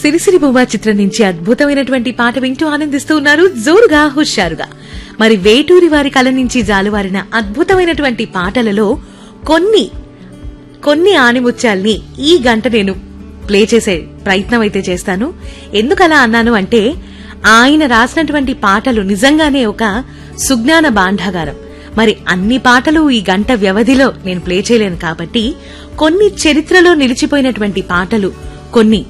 సిరిసిరి బొమ్మ చిత్రం నుంచి అద్భుతమైనటువంటి పాట వింటూ ఆనందిస్తూ ఉన్నారు జోరుగా హుషారుగా మరి వేటూరి వారి కళ నుంచి జాలువారిన అద్భుతమైనటువంటి పాటలలో కొన్ని కొన్ని ఆణిముత్యాల్ని ఈ గంట నేను ప్లే చేసే ప్రయత్నం అయితే చేస్తాను ఎందుకలా అన్నాను అంటే ఆయన రాసినటువంటి పాటలు నిజంగానే ఒక సుజ్ఞాన బాండాగారం మరి అన్ని పాటలు ఈ గంట వ్యవధిలో నేను ప్లే చేయలేను కాబట్టి కొన్ని చరిత్రలో నిలిచిపోయినటువంటి పాటలు కొన్ని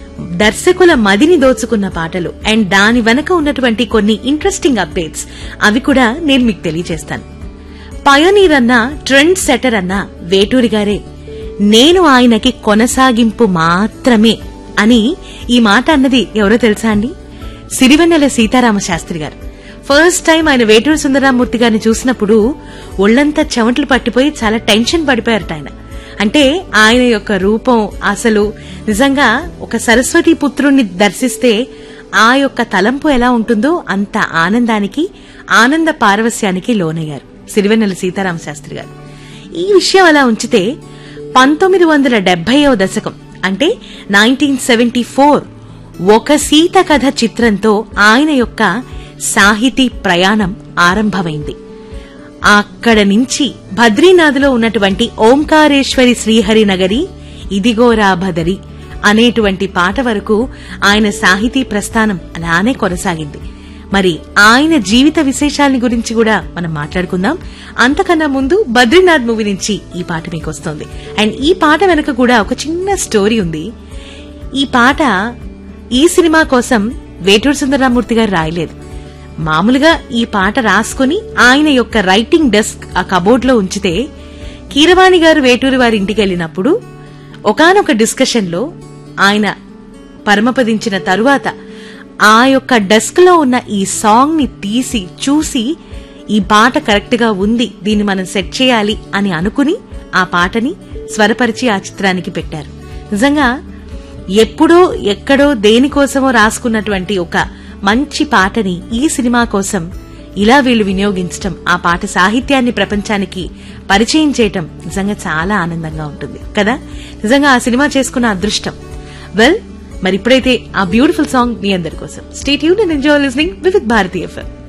దర్శకుల మదిని దోచుకున్న పాటలు అండ్ దాని వెనక ఉన్నటువంటి కొన్ని ఇంట్రెస్టింగ్ అప్డేట్స్ అవి కూడా నేను మీకు తెలియజేస్తాను పయోనీర్ అన్న ట్రెండ్ సెటర్ అన్న వేటూరి గారే నేను ఆయనకి కొనసాగింపు మాత్రమే అని ఈ మాట అన్నది ఎవరో తెలుసా అండి సిరివెన్నెల సీతారామ శాస్త్రి గారు ఫస్ట్ టైం ఆయన వేటూరి సుందరరామూర్తి గారిని చూసినప్పుడు ఒళ్లంతా చెమటలు పట్టిపోయి చాలా టెన్షన్ పడిపోయారట ఆయన అంటే ఆయన యొక్క రూపం అసలు నిజంగా ఒక సరస్వతి పుత్రుణ్ణి దర్శిస్తే ఆ యొక్క తలంపు ఎలా ఉంటుందో అంత ఆనందానికి ఆనంద పారవస్యానికి లోనయ్యారు సిరివెన్నెల సీతారామ శాస్త్రి గారు ఈ విషయం అలా ఉంచితే పంతొమ్మిది వందల డెబ్బైవ దశకం అంటే నైన్టీన్ సెవెంటీ ఫోర్ ఒక సీత కథ చిత్రంతో ఆయన యొక్క సాహితీ ప్రయాణం ఆరంభమైంది అక్కడ నుంచి బద్రీనాథ్లో ఉన్నటువంటి ఓంకారేశ్వరి శ్రీహరి నగరి ఇదిగోరా భదరి అనేటువంటి పాట వరకు ఆయన సాహితీ ప్రస్థానం అలానే కొనసాగింది మరి ఆయన జీవిత విశేషాలని గురించి కూడా మనం మాట్లాడుకుందాం అంతకన్నా ముందు బద్రీనాథ్ మూవీ నుంచి ఈ పాట మీకు వస్తుంది అండ్ ఈ పాట వెనక కూడా ఒక చిన్న స్టోరీ ఉంది ఈ పాట ఈ సినిమా కోసం వేటూరు సుందరరామూర్తి గారు రాయలేదు మామూలుగా ఈ పాట రాసుకుని ఆయన యొక్క రైటింగ్ డెస్క్ ఆ కబోర్డ్ లో ఉంచితే కీరవాణి గారు వేటూరి వారి ఇంటికి వెళ్ళినప్పుడు ఒకనొక డిస్కషన్ లో ఆయన పరమపదించిన తరువాత ఆ యొక్క డెస్క్ లో ఉన్న ఈ సాంగ్ ని తీసి చూసి ఈ పాట కరెక్ట్ గా ఉంది దీన్ని మనం సెట్ చేయాలి అని అనుకుని ఆ పాటని స్వరపరిచి ఆ చిత్రానికి పెట్టారు నిజంగా ఎప్పుడో ఎక్కడో దేనికోసమో రాసుకున్నటువంటి ఒక మంచి పాటని ఈ సినిమా కోసం ఇలా వీళ్ళు వినియోగించటం ఆ పాట సాహిత్యాన్ని ప్రపంచానికి పరిచయం చేయటం నిజంగా చాలా ఆనందంగా ఉంటుంది కదా నిజంగా ఆ సినిమా చేసుకున్న అదృష్టం వెల్ మరి ఇప్పుడైతే ఆ బ్యూటిఫుల్ సాంగ్ మీ అందరి కోసం స్టేట్ యూన్ and enjoy listening with Bharatiya FM